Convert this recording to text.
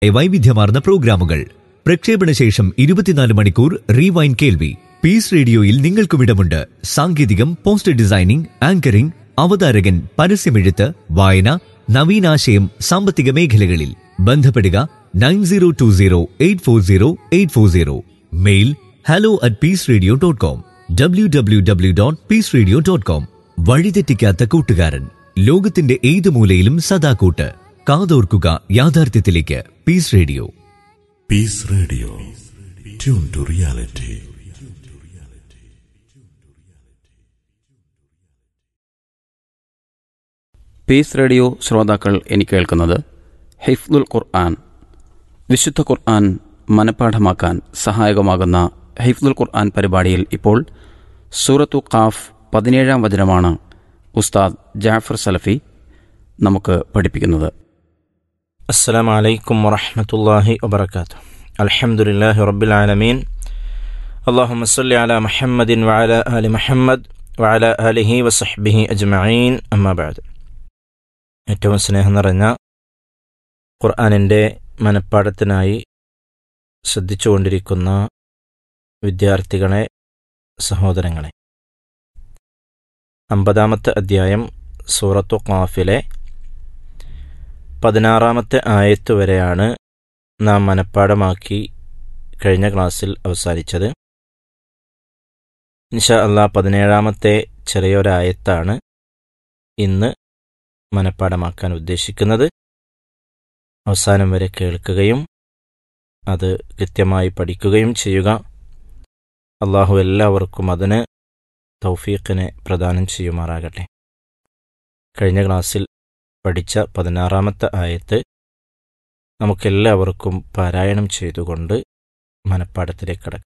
വൈവിധ്യമാർന്ന പ്രോഗ്രാമുകൾ പ്രക്ഷേപണ ശേഷം ഇരുപത്തിനാല് മണിക്കൂർ റീവൈൻ കേൾവി പീസ് റേഡിയോയിൽ നിങ്ങൾക്കും ഇടമുണ്ട് സാങ്കേതികം പോസ്റ്റർ ഡിസൈനിംഗ് ആങ്കറിംഗ് അവതാരകൻ പരസ്യമെഴുത്ത് വായന നവീനാശയം സാമ്പത്തിക മേഖലകളിൽ ബന്ധപ്പെടുക nine zero two zero eight four zero eight four zero mail hello at peace radio dot com W W W dot peace radio dot com വഴിതെറ്റിക്കാത്ത കൂട്ടുകാരൻ ലോകത്തിന്റെ ഏത് മൂലയിലും സദാ കൂട്ട് കാതോർക്കുക യാഥാർത്ഥ്യത്തിലേക്ക് peace radio peace radio tune to reality peace radio ശ്രോതാക്കൾ ഇനി കേൾക്കുന്നത് ഹിഫ്ദുൽ ഖുർആൻ വിശുദ്ധ ഖുർആൻ മനഃപ്പാഠമാക്കാൻ സഹായകമാകുന്ന ഹിഫ്ദുൽ ഖുർആൻ പരിപാടിയിൽ ഇപ്പോൾ സൂറത്തു ഖാഫ് പതിനേഴാം വചനമാണ് ഉസ്താദ് ജാഫർ സലഫി നമുക്ക് പഠിപ്പിക്കുന്നത് السلام عليكم ورحمة الله وبركاته الحمد لله رب العالمين اللهم صل على محمد وعلى آل محمد وعلى آله وصحبه أجمعين أما بعد ഏറ്റവും സ്നേഹം നിറഞ്ഞ ഖുർആാനിൻ്റെ മനഃപ്പാടത്തിനായി ശ്രദ്ധിച്ചുകൊണ്ടിരിക്കുന്ന വിദ്യാർത്ഥികളെ സഹോദരങ്ങളെ അമ്പതാമത്തെ അധ്യായം സൂറത്തു ഖാഫിലെ പതിനാറാമത്തെ ആയത്ത് വരെയാണ് നാം മനഃപ്പാടമാക്കി കഴിഞ്ഞ ക്ലാസ്സിൽ അവസാനിച്ചത് ഇൻഷാ അള്ളാ പതിനേഴാമത്തെ ചെറിയൊരായത്താണ് ഇന്ന് മനഃപ്പാടമാക്കാൻ ഉദ്ദേശിക്കുന്നത് അവസാനം വരെ കേൾക്കുകയും അത് കൃത്യമായി പഠിക്കുകയും ചെയ്യുക അള്ളാഹു എല്ലാവർക്കും അതിന് തൗഫീഖിനെ പ്രദാനം ചെയ്യുമാറാകട്ടെ കഴിഞ്ഞ ക്ലാസ്സിൽ പഠിച്ച പതിനാറാമത്തെ ആയത്ത് നമുക്കെല്ലാവർക്കും പാരായണം ചെയ്തുകൊണ്ട് മനഃപ്പാടത്തിലേക്ക് കടക്കാം